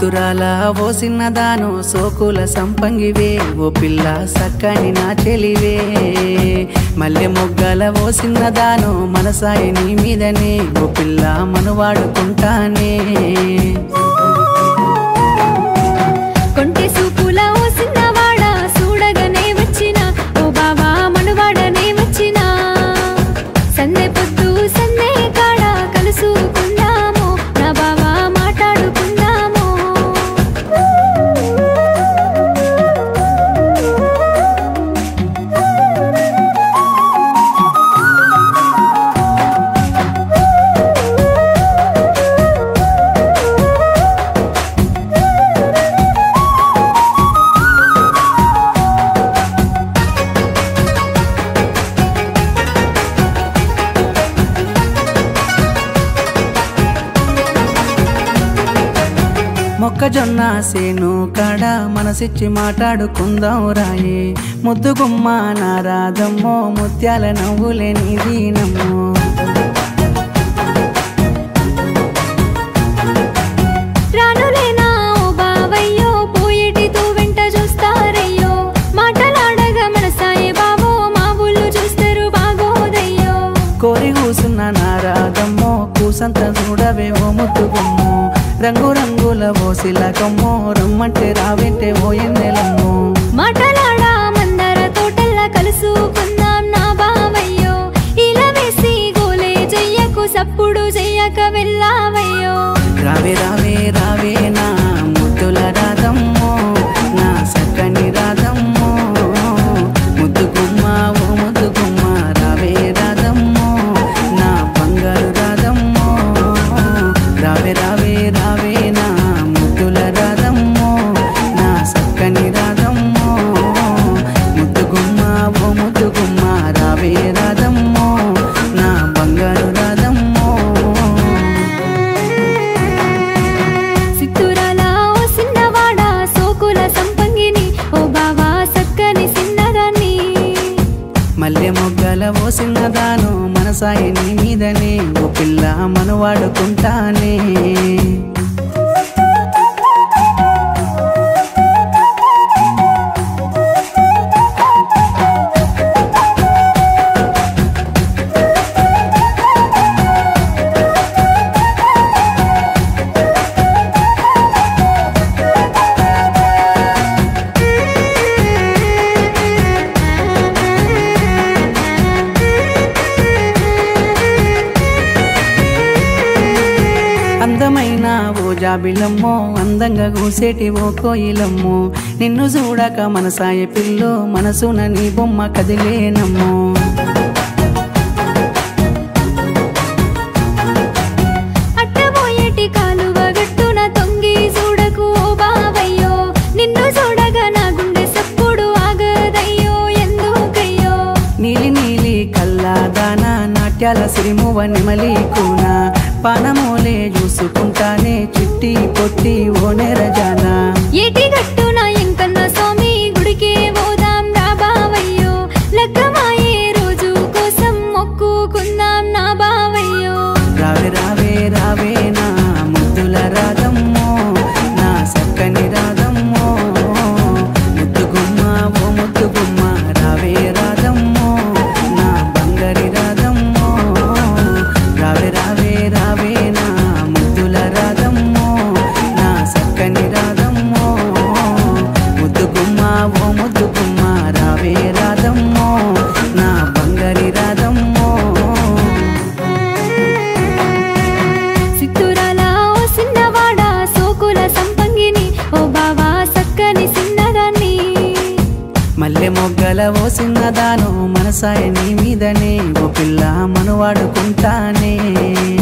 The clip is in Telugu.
సిత్తురాల ఓ సిన్నదాను సోకుల సంపంగివే ఓ పిల్ల సక్కని నా చెలివే మల్లె మొగ్గల ఓ సిన్నదాను మనసాయి నీ మీదనే ఓ పిల్ల మనువాడుకుంటానే కొంటె సూపుల ఓ సిన్నవాడ చూడగానే వచ్చిన ఓ బావా మనువాడనే వచ్చిన సందే పొద్దు సందే కాడ కలుసుకుందాము నా బావా మాట్లాడుకుందాము మొక్కజొన్న సేను కాడ మనసిచ్చి మాట్లాడుకుందాం రాయే ముద్దు గుమ్మ నారాదమ్మో ముత్యాల నవ్వులే నీదీనమ్మో రానులేనా ఓ బావయ్యో పోయేటితో వెంట చూస్తారయ్యో మాటలాడగా మనసాయే బావో మా ఊళ్ళు చూస్తారు బాగోదయ్యో కోరి కూసున్న నారాదమ్మో కూసంత చూడవే ఓ ముద్దుగుమ్మో రంగు రంగుల ఓ సిలకమ్మో రమ్మంటే రావెంటే ఓ ఎన్నెలమ్మో మాటలాడా మందార తోటల్లా కలుసుకుందాం నా బావయ్యో ఇలా వేసి గోలే చెయ్యకు సప్పుడు చెయ్యక వెళ్ళావయ్యో రావే రావే రావే నా ముద్దుల రాధమ్మో నా సక్కని రాధమ్మో ముద్దు గుమ్మ ఓ ముద్దు గుమ్మ రావే రాధమ్మో నా బంగారు రాధమ్మో రావే రావే రావే నా ముద్దుల రాధమ్మో నా సక్కని రాధమ్మో ముద్దు గుమ్మ ఓ ముద్దు గుమ్మ రావే రాధమ్మో నా బంగారు రాధమ్మో సిత్తురాల ఓ సిన్నవాడ సోకుల సంపంగిని ఓ బావా సక్కని సిన్నదాన్ని మల్లె మొగ్గల ఓ సిన్నదాను మనసాయి నీ మీదనే ఓ పిల్ల మనువాడుకుంటానే అందమైన ఓ జాబిలమ్మో అందంగా కూసేటి ఓ కోయిలమ్మో నిన్ను చూడక మనసాయ పిల్లో మనసున నీ బొమ్మ కదిలేనమ్మో అట్టబోయేటి కాలువ గట్టున తొంగి చూడకు ఓ బావయ్యో నిన్ను చూడగా నా గుండె సప్పుడు ఆగదయ్యో ఎందుకయ్యో నీలి నీలి కల్లాదాన నాట్యాల సిరిమువ నెమలి కూన పానమూలే చూసుకుంటానే చిట్టి పొట్టి ఓ నెరజానా ఏటి గట్టున ఎంకన్న స్వామి గుడికే పోదాం రా బావయ్యో లగ్గమాయే రోజు కోసం మొక్కుకుందాం నా బావయ్యో రావే రావే రావే నా ముద్దుల రాధమ్మో నా సక్కని రాధమ్మో ముద్దు గుమ్మ ఓ ముద్దు గుమ్మ రావే రాధమ్మో నా బంగారి రాధమ్మో రావే రావే రావే నా ముద్దుల రాధమ్మో నా సక్కని రాధమ్మో ముద్దు గుమ్మ ఓ ముద్దు గుమ్మ రావే రాధమ్మో నా బంగారి రాధమ్మో సిత్తురాల ఓ సిన్నవాడ సోకుల సంపంగిని ఓ బావా సక్కని సిన్నదాన్ని మల్లె మొగ్గల ఓ సిన్నదాను మనసాయ నీ మీదనే ఓ పిల్ల మనువాడుకుంటానే